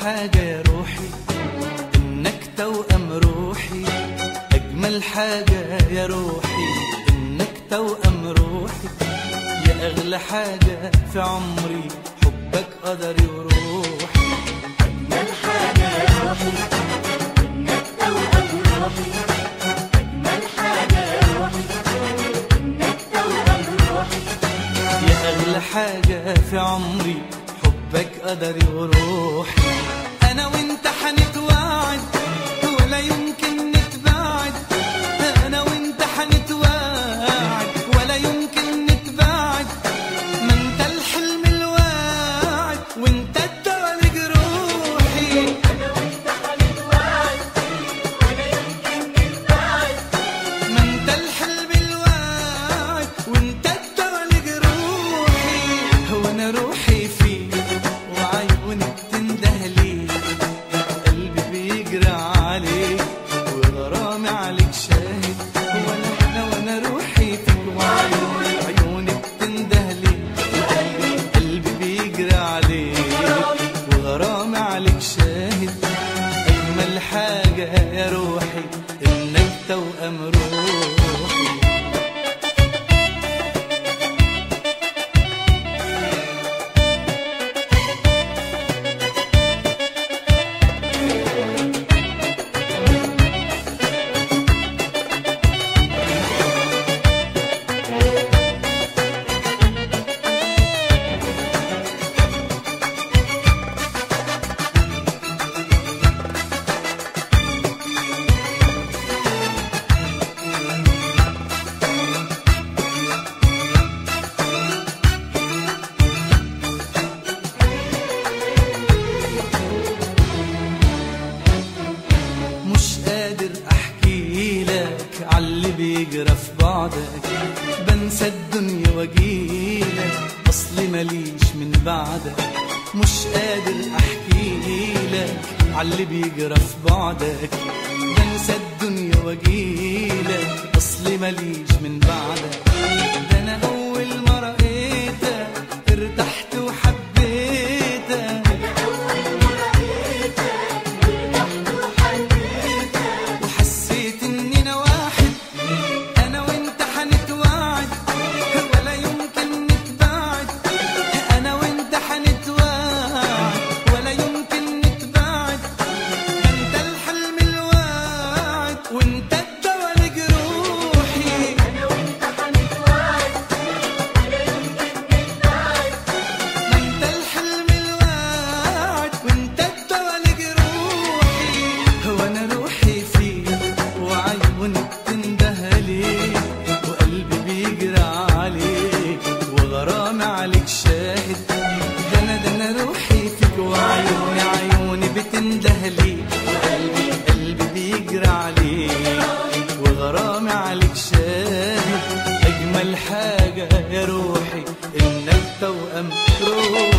حاجة يا روحي إنك توأم روحي أجمل حاجة يا روحي إنك توأم روحي يا أغلى حاجة في عمري حبك قدري وروحي أجمل حاجة يا روحي إنك توأم روحي أجمل حاجة يا روحي إنك توأم روحي يا أغلى حاجة في عمري حبك قدري وروحي أنا وأنت حنتوعد ولا يمكن نتباعد أنا وأنت حنتوعد ولا يمكن نتباعد ما أنت الحلم الواعد وأنت الدواء لجروحي أنا وأنت هنتوعد ولا يمكن نتباعد ما انت الحلم الواعد وانت الدواء لجروحي هو انا روحي فيك وعيونك تنده ليك قلبي بيجري عليك وغرامي عليك شاهد وانا وانا وانا روحي فيك وعيونك عيونك تنده ليك قلبي بيجري عليك وغرامي عليك شاهد أجمل حاجة يا روحي إنك توأم روحي مش قادر احكي لك عاللي بيجرى في بعدك بنسى الدنيا واجيلك اصلي ماليش من بعدك مش قادر احكي لك عاللي بيجرى في بعدك بنسى الدنيا واجيلك اصلي ماليش من بعدك ده انا اول ما رأيتك ارتحت وحبيتك وحسيت اننا واحد انا وانت حنتوعد ولا يمكن نتباعد انا وانت حنتوعد ولا يمكن نتباعد ده انت الحلم الواعد وانت الدواء لجروحي أنا وأنت هنتوعد ولا يمكن نتباعد ده انت الحلم الواعد وانت الدواء لجروحي هو انا روحي فيك وعيونك تنده ليك وقلبي بيجري عليك وغرامي عليك شاهد ده انا ده انا روحي فيك وعيوني عيوني بتنده ليك وقلبي قلبي بيجري عليك وغرامي عليك شاهد اجمل حاجه يا روحي انك توأم روحي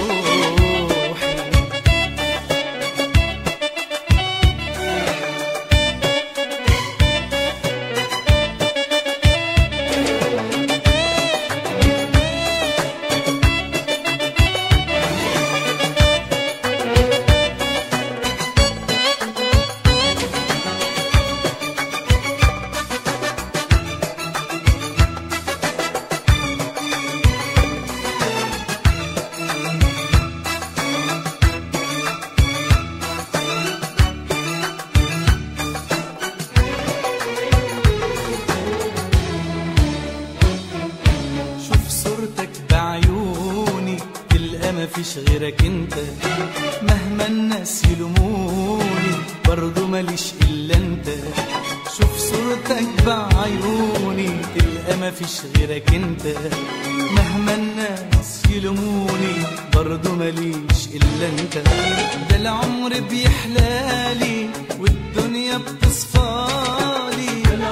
شوف صورتك بعيوني تلقى مفيش غيرك انت مهما الناس يلوموني برضو ماليش الا انت شوف صورتك بعيوني تلقى مفيش غيرك انت مهما الناس يلوموني برضو ماليش الا انت ده العمر بيحلالي والدنيا بتصفالي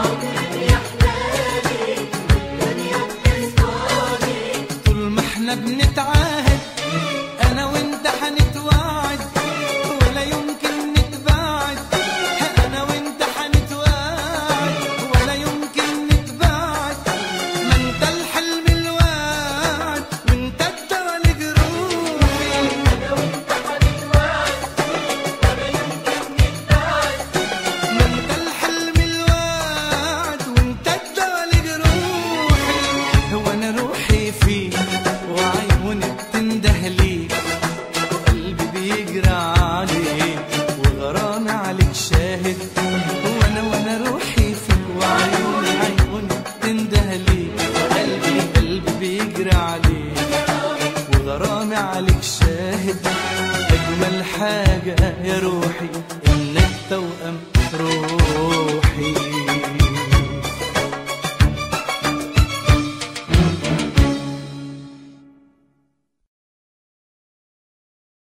طول ما احنا بنتعاهد انا وانت حنتواعد ولا يمكن نتباعد انا وانت حنتواعد ولا يمكن نتباعد ما انت الحلم الواعد وانت الدواء لجروحي أنا وأنت هنتوعد روحي إنك توأم روحي